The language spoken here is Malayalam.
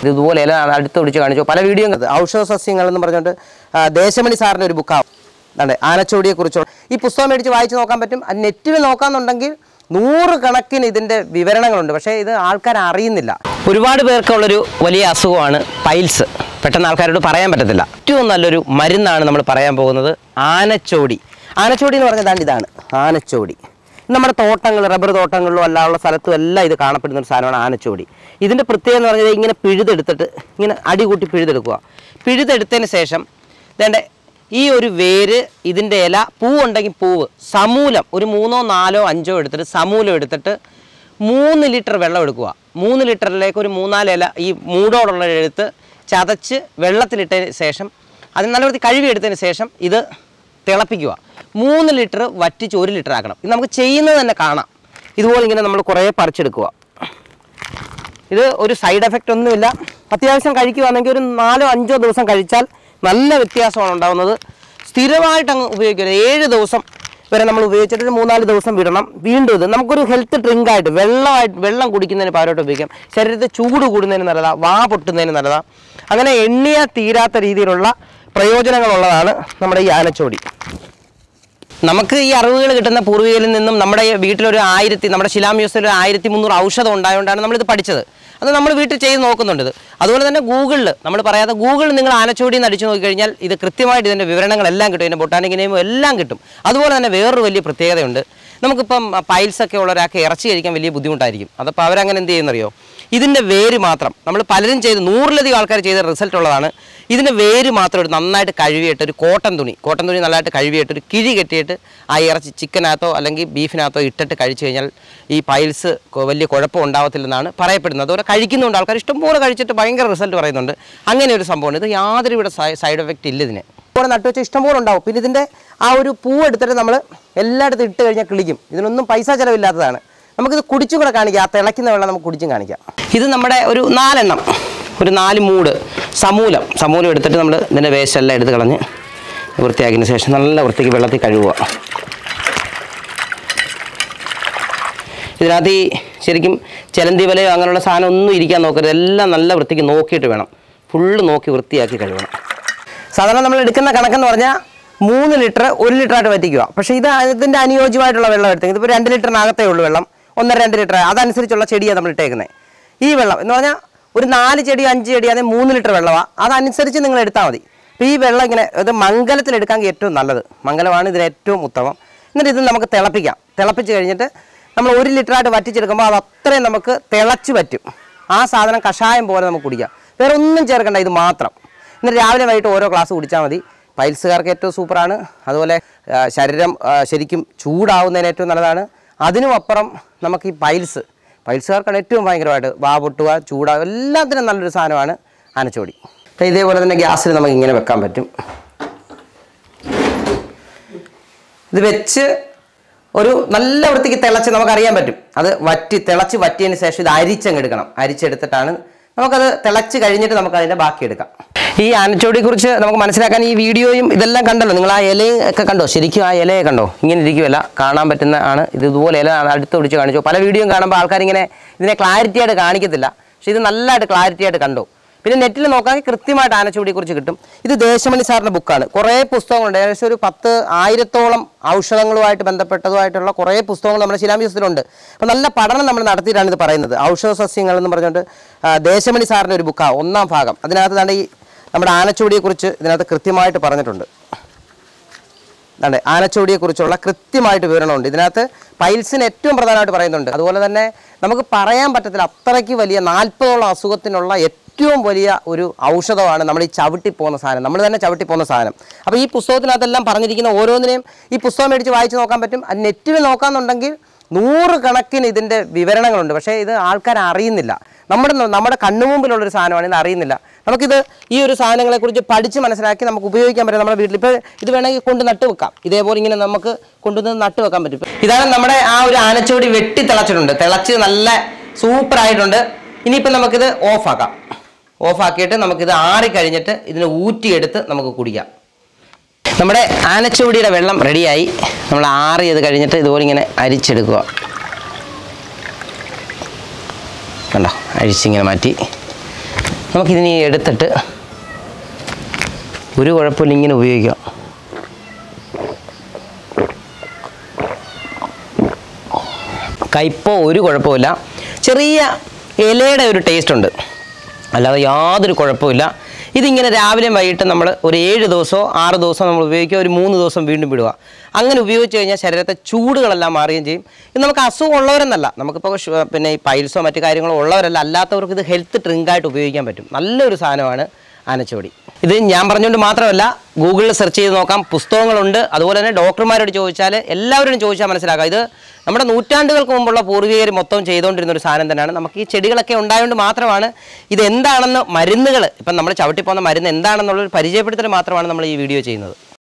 ഇത് ഇതുപോലെ ഇല അടുത്ത് പിടിച്ച് കാണിച്ചു പല വീഡിയോ ഔഷധ സസ്യങ്ങൾ എന്ന് പറഞ്ഞുകൊണ്ട് ആ, ദേശമണി സാറിൻ്റെ ഒരു ബുക്കാവും അതെ ആനച്ചോടിയെ കുറിച്ചുള്ള ഈ പുസ്തകം മേടിച്ച് വായിച്ച് നോക്കാൻ പറ്റും അത് നെറ്റിൽ നോക്കാന്നുണ്ടെങ്കിൽ നൂറ് കണക്കിന് ഇതിൻ്റെ വിവരണങ്ങളുണ്ട് പക്ഷേ ഇത് ആൾക്കാർ അറിയുന്നില്ല ഒരുപാട് പേർക്കുള്ളൊരു വലിയ അസുഖമാണ് പൈൽസ് പെട്ടെന്ന് ആൾക്കാരോട് പറയാൻ പറ്റത്തില്ല ഏറ്റവും നല്ലൊരു മരുന്നാണ് നമ്മൾ പറയാൻ പോകുന്നത് ആനച്ചോടി ആനച്ചോടി എന്ന് പറഞ്ഞാൽ ദാണ്ട് ഇതാണ് ആനച്ചോടി നമ്മുടെ തോട്ടങ്ങൾ റബ്ബർ തോട്ടങ്ങളിലും അല്ലാനുള്ള സ്ഥലത്തും എല്ലാം ഇത് കാണപ്പെടുന്ന ഒരു സാധനമാണ് ആനച്ചോടി ഇതിൻ്റെ പ്രത്യേകത എന്ന് പറഞ്ഞാൽ ഇങ്ങനെ പിഴുതെടുത്തിട്ട് ഇങ്ങനെ അടി കൂട്ടി പിഴുതെടുക്കുക പിഴുതെടുത്തതിന് ശേഷം വേണ്ട ഈ ഒരു വേര് ഇതിൻ്റെ ഇല പൂവുണ്ടെങ്കിൽ പൂവ് സമൂലം ഒരു മൂന്നോ നാലോ അഞ്ചോ എടുത്തിട്ട് സമൂലം എടുത്തിട്ട് മൂന്ന് ലിറ്റർ വെള്ളം എടുക്കുക മൂന്ന് ലിറ്ററിലേക്ക് ഒരു മൂന്നാല് ഇല ഈ മൂടോടുള്ള എടുത്ത് ചതച്ച് വെള്ളത്തിലിട്ടതിന് ശേഷം അത് നല്ല വൃത്തി കഴുകിയെടുത്തതിന് ശേഷം ഇത് തിളപ്പിക്കുക മൂന്ന് ലിറ്റർ വറ്റിച്ച് ഒരു ലിറ്റർ ആക്കണം ഇത് നമുക്ക് ചെയ്യുന്നത് തന്നെ കാണാം ഇതുപോലെ ഇങ്ങനെ നമ്മൾ കുറേ പറിച്ചെടുക്കുക ഇത് ഒരു സൈഡ് എഫക്റ്റ് ഒന്നുമില്ല അത്യാവശ്യം കഴിക്കുകയാണെങ്കിൽ ഒരു നാലോ അഞ്ചോ ദിവസം കഴിച്ചാൽ നല്ല വ്യത്യാസമാണ് ഉണ്ടാകുന്നത് സ്ഥിരമായിട്ട് അങ്ങ് ഉപയോഗിക്കരുത് ഏഴ് ദിവസം വരെ നമ്മൾ ഉപയോഗിച്ചിട്ട് ഒരു മൂന്നാല് ദിവസം വിടണം വീണ്ടും ഇത് നമുക്കൊരു ഹെൽത്ത് ഡ്രിങ്ക് ആയിട്ട് വെള്ളമായിട്ട് വെള്ളം കുടിക്കുന്നതിന് പകരമായിട്ട് ഉപയോഗിക്കാം ശരീരത്തിൽ ചൂട് കൂടുന്നതിന് നല്ലതാണ് വാ പൊട്ടുന്നതിന് നല്ലതാണ് അങ്ങനെ എണ്ണിയ തീരാത്ത രീതിയിലുള്ള പ്രയോജനങ്ങളുള്ളതാണ് നമ്മുടെ ഈ ആനച്ചോടി നമുക്ക് ഈ അറിവുകൾ കിട്ടുന്ന പൂർവികരിൽ നിന്നും നമ്മുടെ വീട്ടിലൊരു ആയിരത്തി നമ്മുടെ ശിലാമ്യൂസിൽ ഒരു ആയിരത്തി മുന്നൂറ് ഔഷധം ഉണ്ടായതുകൊണ്ടാണ് നമ്മളിത് പഠിച്ചത് അത് നമ്മൾ വീട്ടിൽ ചെയ്ത് നോക്കുന്നുണ്ട് ഇത് അതുപോലെ തന്നെ ഗൂഗിളിൽ നമ്മൾ പറയാതെ ഗൂഗിളിൽ നിങ്ങൾ ആനച്ചോടി എന്ന് അടിച്ചു നോക്കിക്കഴിഞ്ഞാൽ ഇത് കൃത്യമായിട്ട് ഇതിൻ്റെ വിവരണങ്ങളെല്ലാം കിട്ടും ഇതിൻ്റെ ബൊട്ടാനിക് നെയിമും എല്ലാം കിട്ടും അതുപോലെ തന്നെ വേറൊരു വലിയ പ്രത്യേകതയുണ്ട് നമുക്കിപ്പം പൈൽസ് ഒക്കെ ഉള്ള ഒരാൾക്ക് ഇറച്ചി കഴിക്കാൻ വലിയ ബുദ്ധിമുട്ടായിരിക്കും അതപ്പോൾ അവരങ്ങനെ എന്ത് ചെയ്യുന്നറിയോ ഇതിൻ്റെ വേര് മാത്രം നമ്മൾ പലരും ചെയ്ത് നൂറിലധികം ആൾക്കാർ ചെയ്ത റിസൾട്ട് ഉള്ളതാണ് ഇതിൻ്റെ വേര് മാത്രം ഒരു നന്നായിട്ട് കഴുകിയിട്ട് ഒരു കോട്ടൺ തുണി കോട്ടൺ തുണി നല്ലതായിട്ട് കഴുകിയിട്ട് ഒരു കിഴി കെട്ടിയിട്ട് ആ ഇറച്ചി ചിക്കനകത്തോ അല്ലെങ്കിൽ ബീഫിനകത്തോ ഇട്ടിട്ട് കഴിച്ചു കഴിഞ്ഞാൽ ഈ പൈൽസ് കൊ- വലിയ കുഴപ്പം ഉണ്ടാവത്തില്ലെന്നാണ് പറയപ്പെടുന്നത് അതുപോലെ കഴിക്കുന്നുണ്ട് ആൾക്കാർ ഇഷ്ടംപോലെ കഴിച്ചിട്ട് ഭയങ്കര റിസൾട്ട് പറയുന്നുണ്ട് അങ്ങനെ ഒരു സംഭവമാണ് ഇത് യാതൊരു ഇവിടെ സൈഡ് എഫക്റ്റ് ഇല്ല ഇതിന് ഇവിടെ നട്ടു വെച്ചാൽ ഇഷ്ടംപോലെ ഉണ്ടാവും പിന്നെ ഇതിൻ്റെ ആ ഒരു പൂ എടുത്തിട്ട് നമ്മൾ എല്ലായിടത്തും ഇട്ട് കഴിഞ്ഞാൽ കിളിക്കും ഇതിനൊന്നും പൈസ ചിലവില്ലാത്തതാണ് നമുക്കിത് കുടിച്ചും കൂടെ കാണിക്കാം ആ തിളയ്ക്കുന്ന വെള്ളം നമുക്ക് കുടിച്ചും കാണിക്കാം ഇത് നമ്മുടെ ഒരു നാലെണ്ണം ഒരു നാല് മൂട് സമൂലം സമൂലം എടുത്തിട്ട് നമ്മൾ ഇതിൻ്റെ വേസ്റ്റ് എല്ലാം എടുത്ത് കളഞ്ഞ് വൃത്തിയാക്കിയതിന് ശേഷം നല്ല വൃത്തിക്ക് വെള്ളത്തിൽ കഴുകുക ഇതിനകത്ത് ഈ ശരിക്കും ചിലന്തി വലയോ അങ്ങനെയുള്ള സാധനം ഒന്നും ഇരിക്കാൻ നോക്കരുത് എല്ലാം നല്ല വൃത്തിക്ക് നോക്കിയിട്ട് വേണം ഫുള്ള് നോക്കി വൃത്തിയാക്കി കഴുകണം സാധാരണ നമ്മൾ എടുക്കുന്ന കണക്കെന്ന് പറഞ്ഞാൽ മൂന്ന് ലിറ്റർ ഒരു ലിറ്റർ ആയിട്ട് വറ്റിക്കുക പക്ഷേ ഇത് ഇതിൻ്റെ അനുയോജ്യമായിട്ടുള്ള വെള്ളം എടുത്തെങ്കിൽ ഇതിപ്പോൾ രണ്ട് ലിറ്ററിനകത്തേ ഉള്ളൂ വെള്ളം ഒന്നര രണ്ട് ലിറ്റർ അതനുസരിച്ചുള്ള ചെടിയാണ് നമ്മൾ ഇട്ടേക്കുന്നത് ഈ വെള്ളം എന്ന് പറഞ്ഞാൽ ഒരു നാല് ചെടി അഞ്ച് ചെടി അതായത് മൂന്ന് ലിറ്റർ വെള്ളമാണ് അതനുസരിച്ച് നിങ്ങൾ എടുത്താൽ മതി അപ്പോൾ ഈ വെള്ളം ഇങ്ങനെ ഇത് മംഗലത്തിലെടുക്കാൻ ഏറ്റവും നല്ലത് മംഗലമാണ് ഇതിന് ഏറ്റവും ഉത്തമം എന്നിട്ട് ഇത് നമുക്ക് തിളപ്പിക്കാം തിളപ്പിച്ച് കഴിഞ്ഞിട്ട് നമ്മൾ ഒരു ലിറ്ററായിട്ട് വറ്റിച്ചെടുക്കുമ്പോൾ അത് അത്രയും നമുക്ക് തിളച്ച് പറ്റും ആ സാധനം കഷായം പോലെ നമുക്ക് കുടിക്കാം വേറെ ഒന്നും ചേർക്കണ്ട ഇത് മാത്രം എന്നിട്ട് രാവിലെ വൈകിട്ട് ഓരോ ഗ്ലാസ് കുടിച്ചാൽ മതി പൈൽസുകാർക്ക് ഏറ്റവും സൂപ്പറാണ് അതുപോലെ ആ, ശരീരം ആ, ശരിക്കും ചൂടാവുന്നതിന് ഏറ്റവും നല്ലതാണ് അതിനും അപ്പുറം നമുക്ക് ഈ പൈൽസ് പൈൽസുകാർക്കാണ് ഏറ്റവും ഭയങ്കരമായിട്ട് വാ പൊട്ടുക ചൂടാവുക എല്ലാത്തിനും നല്ലൊരു സാധനമാണ് ആനച്ചോടി അപ്പോൾ ഇതേപോലെ തന്നെ ഗ്യാസിൽ നമുക്ക് ഇങ്ങനെ വെക്കാൻ പറ്റും ഇത് വെച്ച് ഒരു നല്ല വൃത്തിക്ക് തിളച്ച് നമുക്കറിയാൻ പറ്റും അത് വറ്റി തിളച്ച് വറ്റിയതിന് ശേഷം ഇത് അരിച്ചങ്ങ് എടുക്കണം അരിച്ചെടുത്തിട്ടാണ് നമുക്കത് തിളച്ച് കഴിഞ്ഞിട്ട് നമുക്ക് അതിൻ്റെ ബാക്കി എടുക്കാം ഈ ആനച്ചോടിയെ കുറിച്ച് നമുക്ക് മനസ്സിലാക്കാൻ ഈ വീഡിയോയും ഇതെല്ലാം കണ്ടല്ലോ നിങ്ങൾ ആ ഇലയും ഒക്കെ കണ്ടോ ശരിക്കും ആ ഇലയെ കണ്ടോ ഇങ്ങനെ ഇരിക്കുമല്ല കാണാൻ പറ്റുന്ന ആണ് ഇത് ഇതുപോലെ ഇല അടുത്ത് പിടിച്ച് കാണിച്ചു പല വീഡിയോയും കാണുമ്പോൾ ആൾക്കാർ ഇങ്ങനെ ഇതിനെ ക്ലാരിറ്റി ആയിട്ട് കാണിക്കത്തില്ല പക്ഷേ ഇത് നല്ലതായിട്ട് ക്ലാരിറ്റി ആയിട്ട് കണ്ടു പിന്നെ നെറ്റിൽ നോക്കാമെങ്കിൽ കൃത്യമായിട്ട് ആനച്ചൂടിയെ കുറിച്ച് കിട്ടും ഇത് ദേശമണി സാറിൻ്റെ ബുക്കാണ് കുറേ പുസ്തകങ്ങളുണ്ട് ഏകദേശം ഒരു പത്ത് ആയിരത്തോളം ഔഷധങ്ങളുമായിട്ട് ബന്ധപ്പെട്ടതുമായിട്ടുള്ള കുറേ പുസ്തകങ്ങൾ നമ്മുടെ ശിലാമ്യൂസത്തിലുണ്ട് അപ്പോൾ നല്ല പഠനം നമ്മൾ നടത്തിയിട്ടാണ് ഇത് പറയുന്നത് ഔഷധ സസ്യങ്ങൾ എന്ന് പറഞ്ഞുകൊണ്ട് ആ, ദേശമണി സാറിൻ്റെ ഒരു ബുക്കാണ് ഒന്നാം ഭാഗം അതിനകത്ത് തന്നെ ഈ നമ്മുടെ ആനച്ചൂടിയെക്കുറിച്ച് ഇതിനകത്ത് കൃത്യമായിട്ട് പറഞ്ഞിട്ടുണ്ട് അതെ ആനച്ചോടിയെക്കുറിച്ചുള്ള കൃത്യമായിട്ട് വിവരണമുണ്ട് ഇതിനകത്ത് പൈൽസിന് ഏറ്റവും പ്രധാനമായിട്ട് പറയുന്നുണ്ട് അതുപോലെ തന്നെ നമുക്ക് പറയാൻ പറ്റത്തില്ല അത്രയ്ക്ക് വലിയ നാൽപ്പതോളം അസുഖത്തിനുള്ള ഏറ്റവും വലിയ ഒരു ഔഷധമാണ് നമ്മൾ ഈ ചവിട്ടി പോകുന്ന സാധനം നമ്മൾ തന്നെ ചവിട്ടി പോകുന്ന സാധനം അപ്പോൾ ഈ പുസ്തകത്തിനകത്തെല്ലാം പറഞ്ഞിരിക്കുന്ന ഓരോന്നിനെയും ഈ പുസ്തകം മേടിച്ച് വായിച്ച് നോക്കാൻ പറ്റും അത് നെറ്റിൽ നോക്കാന്നുണ്ടെങ്കിൽ നൂറ് കണക്കിന് ഇതിൻ്റെ വിവരണങ്ങളുണ്ട് പക്ഷേ ഇത് ആൾക്കാർ അറിയുന്നില്ല നമ്മുടെ നമ്മുടെ കണ്ണുമുമ്പിലുള്ളൊരു സാധനമാണ് ഇത് അറിയുന്നില്ല നമുക്കിത് ഈ ഒരു സാധനങ്ങളെക്കുറിച്ച് പഠിച്ച് മനസ്സിലാക്കി നമുക്ക് ഉപയോഗിക്കാൻ പറ്റും നമ്മുടെ വീട്ടിൽ ഇപ്പോൾ ഇത് വേണമെങ്കിൽ കൊണ്ട് നട്ട് വെക്കാം ഇതേപോലെ ഇങ്ങനെ നമുക്ക് കൊണ്ടുവന്ന് നട്ട് വെക്കാൻ പറ്റും ഇതാണ് നമ്മുടെ ആ ഒരു ആനച്ചോടി വെട്ടി തിളച്ചിട്ടുണ്ട് തിളച്ച് നല്ല സൂപ്പർ ആയിട്ടുണ്ട് ഇനിയിപ്പോൾ നമുക്കിത് ഓഫാക്കാം ഓഫാക്കിയിട്ട് നമുക്കിത് ആറി കഴിഞ്ഞിട്ട് ഇതിനെ ഊറ്റിയെടുത്ത് നമുക്ക് കുടിക്കാം നമ്മുടെ ആനച്ചുവടിയുടെ വെള്ളം റെഡിയായി നമ്മൾ ആറിയത് കഴിഞ്ഞിട്ട് ഇതുപോലെ ഇങ്ങനെ അരിച്ചെടുക്കുക കണ്ടോ അരിച്ചിങ്ങനെ മാറ്റി നമുക്കിതിനി എടുത്തിട്ട് ഒരു കുഴപ്പമില്ല ഇങ്ങനെ ഉപയോഗിക്കാം കയ്പോ ഒരു കുഴപ്പമില്ല ചെറിയ ഇലയുടെ ഒരു ടേസ്റ്റ് ഉണ്ട് അല്ലാതെ യാതൊരു കുഴപ്പമില്ല ഇതിങ്ങനെ രാവിലെയും വൈകിട്ട് നമ്മൾ ഒരു ഏഴ് ദിവസമോ ആറ് ദിവസമോ നമ്മൾ ഉപയോഗിക്കുക ഒരു മൂന്ന് ദിവസം വീണ്ടും വിടുക അങ്ങനെ ഉപയോഗിച്ച് കഴിഞ്ഞാൽ ശരീരത്തെ ചൂടുകളെല്ലാം മാറുകയും ചെയ്യും ഇത് നമുക്ക് അസുഖം ഉള്ളവരെന്നല്ല നമുക്കിപ്പോൾ ഷു- പിന്നെ ഈ പൈൽസോ മറ്റു കാര്യങ്ങളോ ഉള്ളവരല്ല അല്ലാത്തവർക്ക് ഇത് ഹെൽത്ത് ഡ്രിങ്കായിട്ട് ഉപയോഗിക്കാൻ പറ്റും നല്ലൊരു സാധനമാണ് ആനച്ചോടി ഇത് ഞാൻ പറഞ്ഞുകൊണ്ട് മാത്രമല്ല ഗൂഗിളിൽ സെർച്ച് ചെയ്ത് നോക്കാം പുസ്തകങ്ങളുണ്ട് അതുപോലെ തന്നെ ഡോക്ടർമാരോട് ചോദിച്ചാൽ എല്ലാവരോടും ചോദിച്ചാൽ മനസ്സിലാക്കാം ഇത് നമ്മുടെ നൂറ്റാണ്ടുകൾക്ക് മുമ്പുള്ള പൂർവികർ മൊത്തം ചെയ്തുകൊണ്ടിരുന്ന ഒരു സാധനം തന്നെയാണ് നമുക്ക് ഈ ചെടികളൊക്കെ ഉണ്ടായതുകൊണ്ട് മാത്രമാണ് ഇത് എന്താണെന്ന് മരുന്നുകൾ ഇപ്പം നമ്മൾ ചവിട്ടി പോകുന്ന മരുന്ന് എന്താണെന്നുള്ളൊരു പരിചയപ്പെടുത്തൽ മാത്രമാണ് നമ്മൾ ഈ വീഡിയോ ചെയ്യുന്നത്